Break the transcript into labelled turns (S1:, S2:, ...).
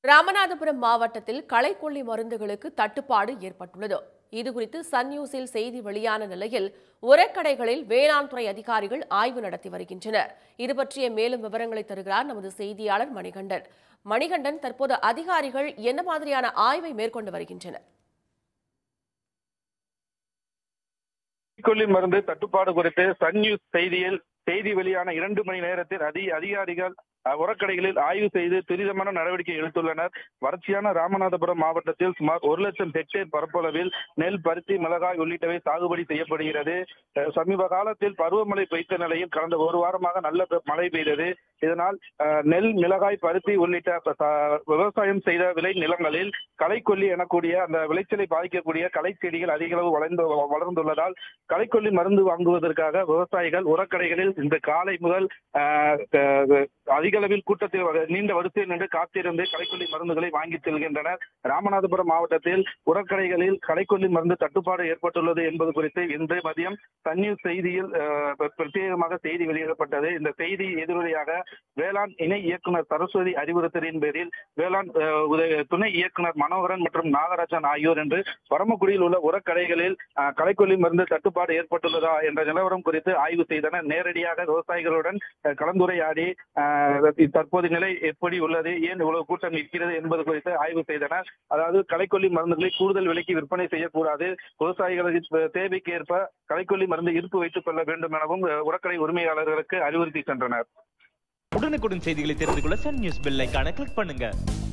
S1: ராமநாதபுரம் மாவட்டத்தில் களைக்கொல்லி மருந்துகளுக்கு தட்டுப்பாடு ஏற்பட்டுள்ளது இதுகுறித்து சன் நியூஸில் செய்தி வெளியான நிலையில் உரக்கடைகளில் வேளாண் துறை அதிகாரிகள் ஆய்வு நடத்தி வருகின்றனர் இது பற்றிய மேலும் விவரங்களை தருகிறார் நமது செய்தியாளர் மணிகண்டன் மணிகண்டன் தற்போது அதிகாரிகள் என்ன மாதிரியான ஆய்வை மேற்கொண்டு வருகின்றனர்
S2: கொல்லி மருந்து தட்டுப்பாடு குறித்து சன் நியூஸ் செய்தியில் செய்தி வெளியான இரண்டு மணி நேரத்தில் அதி அதிகாரிகள் அஹ், உரக்கடைகளில் ஆய்வு செய்து துரிதமான நடவடிக்கை எடுத்துள்ளனர் வறட்சியான ராமநாதபுரம் மாவட்டத்தில் சுமார் ஒரு லட்சம் ஹெக்டேர் பரப்பளவில் நெல் பருத்தி மிளகாய் உள்ளிட்டவை சாகுபடி செய்யப்படுகிறது அஹ், சமீப காலத்தில் பருவமழை பெய்த நிலையில் கடந்த ஒரு வாரமாக நல்ல பெ- மழை பெய்தது இதனால் அஹ், நெல் மிளகாய் பருத்தி உள்ளிட்ட ப- ச- விவசாயம் செய்த விளை நிலங்களில் களைக்கொல்லி எனக்கூடிய அந்த விளைச்சலை பாதிக்கக்கூடிய களை செடிகள் அதிக அளவு வளர்ந்து வளர்ந்துள்ளதால் களைக்கொல்லி மருந்து வாங்குவதற்காக விவசாயிகள் உரக்கடைகளில் இந்த காலை முதல் ஆஹ், க- அதிக அளவில் கூட்டத்தில் வ- நீண்ட வரிசையில் நின்று காத்திருந்து களைக்கொல்லி மருந்துகளை வாங்கி செல்கின்றனர் ராமநாதபுரம் மாவட்டத்தில் உரக்கடைகளில் களைக்கொல்லி மருந்து தட்டுப்பாடு ஏற்பட்டுள்ளது என்பது குறித்து இன்று மதியம் தண்ணீர் செய்தியில் ஆஹ், பிர- பிரத்யேகமாக செய்தி வெளியிடப்பட்டது இந்த செய்தி எதிரொலியாக வேளாண் இணை இயக்குனர் சரஸ்வதி அறிவுறுத்தலின் பேரில் வேளாண் ஆஹ், உதவி- துணை இயக்குனர் மனோகரன் மற்றும் நாகராஜன் ஆகியோர் என்று பரமக்குடியில் உள்ள உரக்கடைகளில் ஆஹ், களைக்கொல்லி மருந்து தட்டுப்பாடு ஏற்பட்டுள்ளதா என்ற நிலவரம் குறித்து ஆய்வு செய்தனர் நேரடியாக விவசாயிகளுடன் ஆஹ், கலந்துரையாடி ஆஹ், தற்போது நிலை எப்படி உள்ளது ஏன் இவ்வளவு கூட்டம் இருக்கிறது என்பது குறித்து ஆய்வு செய்தனர் அதாவது களைக்கொல்லி மருந்துகளை கூடுதல் விலைக்கு விற்பனை செய்யக்கூடாது விவசாயிகளுக்கு தேவைக்கு ஏற்ப களைக்கொல்லி மருந்து இருப்பு வைத்துக் கொள்ள வேண்டும் எனவும் ஆஹ், உரக்கடை உரிமையாளர்களுக்கு அறிவுறுத்தி சென்றனர்
S3: உடனுக்குடன் செய்திகளை தெரிந்து கொள்ள சன் நியூஸ் பெல் ஐகானை கிளிக் பண்ணுங்க